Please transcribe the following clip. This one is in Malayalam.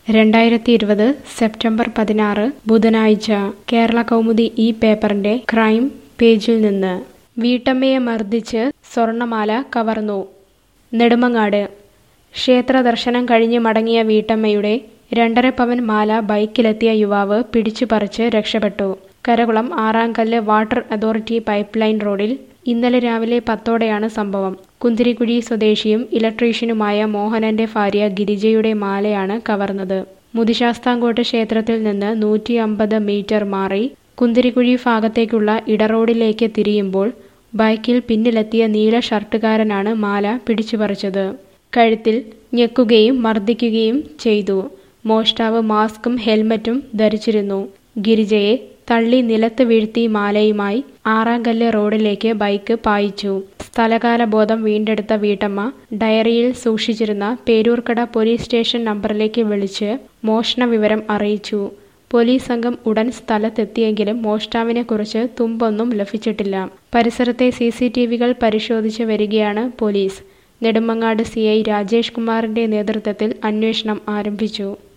രണ്ടായിരത്തി ഇരുപത് സെപ്റ്റംബർ പതിനാറ് ബുധനാഴ്ച കേരള കൗമുദി ഈ പേപ്പറിന്റെ ക്രൈം പേജിൽ നിന്ന് വീട്ടമ്മയെ മർദ്ദിച്ച് സ്വർണമാല കവർന്നു നെടുമങ്ങാട് ക്ഷേത്ര ദർശനം കഴിഞ്ഞ് മടങ്ങിയ വീട്ടമ്മയുടെ രണ്ടര പവൻ മാല ബൈക്കിലെത്തിയ യുവാവ് പിടിച്ചു പറിച്ച് രക്ഷപ്പെട്ടു Karakulam Aramkallu water authority pipeline റോഡിൽ ഇന്നലെ രാവിലെ പത്തോടെയാണ് സംഭവം കുന്തിരിക്കുഴി സ്വദേശിയും ഇലക്ട്രീഷ്യനുമായ മോഹനന്റെ ഭാര്യ ഗിരിജയുടെ മാലയാണ് കവർന്നത് മുതിശാസ്താംകോട്ട് ക്ഷേത്രത്തിൽ നിന്ന് നൂറ്റി അമ്പത് മീറ്റർ മാറി കുന്തിരിക്കുഴി ഭാഗത്തേക്കുള്ള ഇടറോഡിലേക്ക് തിരിയുമ്പോൾ ബൈക്കിൽ പിന്നിലെത്തിയ നീല ഷർട്ടുകാരനാണ് മാല പിടിച്ചുപറിച്ചത് കഴുത്തിൽ ഞെക്കുകയും മർദ്ദിക്കുകയും ചെയ്തു മോഷ്ടാവ് മാസ്കും ഹെൽമറ്റും ധരിച്ചിരുന്നു ഗിരിജയെ തള്ളി നിലത്ത് വീഴ്ത്തി മാലയുമായി ആറാങ്കല്ല് റോഡിലേക്ക് ബൈക്ക് പായിച്ചു സ്ഥലകാല ബോധം വീണ്ടെടുത്ത വീട്ടമ്മ ഡയറിയിൽ സൂക്ഷിച്ചിരുന്ന പേരൂർക്കട പോലീസ് സ്റ്റേഷൻ നമ്പറിലേക്ക് വിളിച്ച് മോഷണ വിവരം അറിയിച്ചു പോലീസ് സംഘം ഉടൻ സ്ഥലത്തെത്തിയെങ്കിലും മോഷ്ടാവിനെക്കുറിച്ച് തുമ്പൊന്നും ലഭിച്ചിട്ടില്ല പരിസരത്തെ സി സി ടി വികൾ പരിശോധിച്ച് വരികയാണ് police Nedumangad C I Rajesh കുമാറിന്റെ നേതൃത്വത്തിൽ അന്വേഷണം ആരംഭിച്ചു